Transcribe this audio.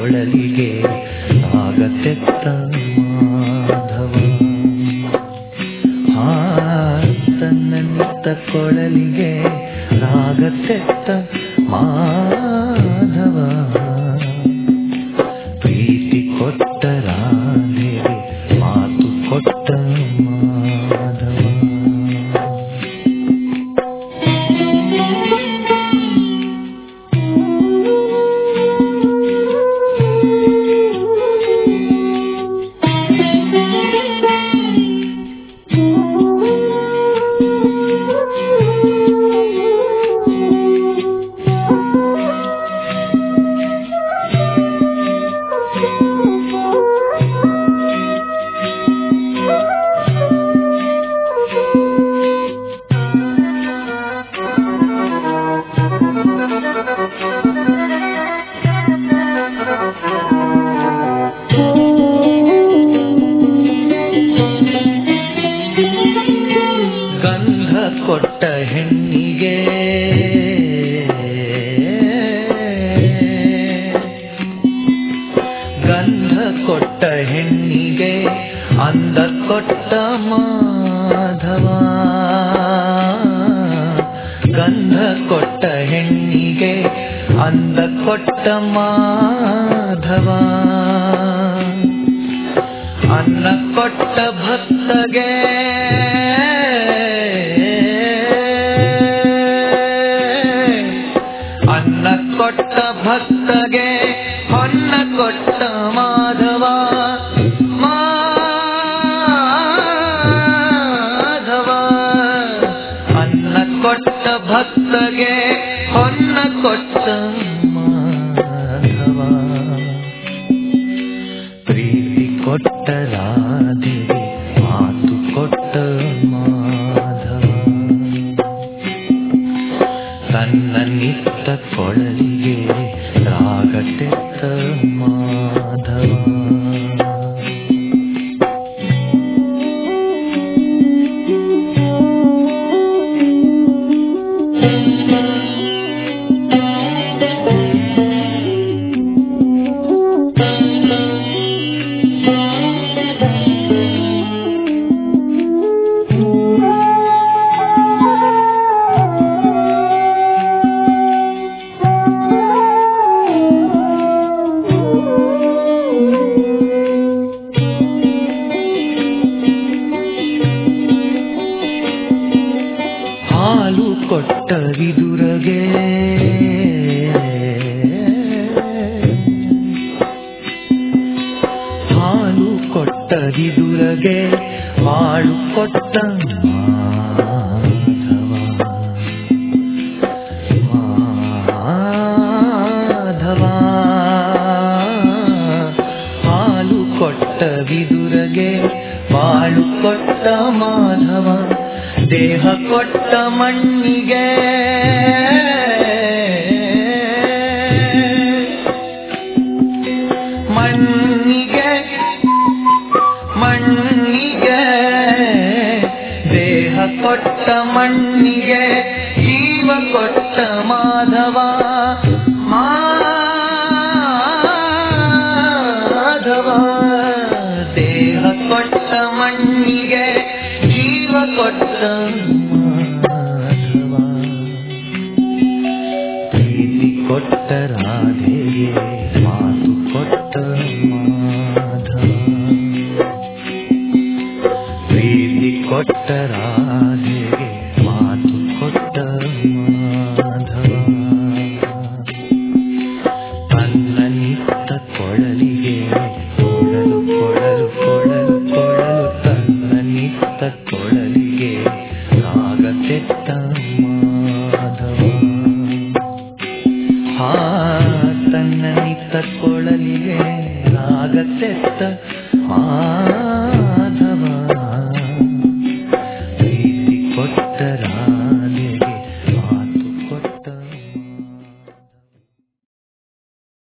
ಕೊಳಲಿಗೆ ಆಗತೆತ್ತ ಮಾಧವ ಆ ತನ್ನ ನಿತ್ತ ಕೊಳಲಿಗೆ ರಾಗತೆತ್ತ ಮಾಧವ ಪ್ರೀತಿ ಕೊಟ್ಟ ರಾಧೆಗೆ ಮಾತು ಕೊಟ್ಟ ಮಾಧವ ಗಂಧ ಕೊಟ್ಟ ಹೆಣ್ಣಿಗೆ ಗಂಧ ಕೊಟ್ಟ ಹೆಣ್ಣಿಗೆ ಅಂದ ಕೊಟ್ಟ ಮಾಧವ ಗಂಧ ಕೊಟ್ಟ ಹೆಣ್ಣಿಗೆ ಅಂದ ಕೊಟ್ಟ ಮಾಧವ ಅನ್ನ ಕೊಟ್ಟ ಭಕ್ತಗೆ ಅನ್ನ ಕೊಟ್ಟ ಭಕ್ತಗೆ ಹೊನ್ನ ಕೊಟ್ಟ ಮಾಧವ ಮಾಧವ ಅನ್ನ ಕೊಟ್ಟ ಭಕ್ತಗೆ ಹೊನ್ನ ಕೊಟ್ಟ ಮಾಧವ ಪ್ರೀತಿ ಕೊಟ್ಟ ರಾಧೆಗೆ ಮಾತು ಕೊಟ್ಟ ಮಾಧವ ತನ್ನ ನಿತ್ತ ಕೊಳಲಿಗೆ ರಾಗತೆತ್ತ ಮಾಧವ ಹಾಲು ಕೊಟ್ಟ ವಿದುರಗೆ ಹಾಲು ಕೊಟ್ಟ ವಿದುರಗೆ ಬಾಳು ಕೊಟ್ಟ ಮಾಧವ ಮಾಧವ ಹಾಲು ಕೊಟ್ಟ ವಿದುರಗೆ ಬಾಳು ಕೊಟ್ಟ ಮಾಧವ ದೇಹ ಕೊಟ್ಟ ಮಣ್ಣಿಗೆ ಮಣ್ಣಿಗೆ ಮಣ್ಣಿಗೆ ದೇಹ ಕೊಟ್ಟ ಮಣ್ಣಿಗೆ ಜೀವ ಕೊಟ್ಟ ಮಾಧವ ಮಾಧವ ದೇಹ ಕೊಟ್ಟ ಮಣ್ಣಿಗೆ ಜೀವ ಕೊಟ್ಟ ಮಾಧವ ಪ್ರೀತಿ ಕೊಟ್ಟ ರಾಧೆಗೆ ಮಾತು ಕೊಟ್ಟ ಮಾಧವ ಪ್ರೀತಿ ಕೊಟ್ಟ ರಾಧೆಗೆ ಮಾತು ಕೊಟ್ಟ ಮಾಧವ ತನ್ನ ನಿತ್ತ ಕೊಳಲಿಗೆ ಕೊಳಲು ಕೊಳಲು ಕೊಳಲು ಕೊಳಲು ತನ್ನ ನಿತ್ತ ಕೊಳಲಿಗೆ ರಾಗತೆತ್ತ ಮಾಧವ ಹಾ ತನ್ನ ನಿತ್ತ ಕೊಳಲಿಗೆ ರಾಗತೆತ್ತ ಮಾಧವ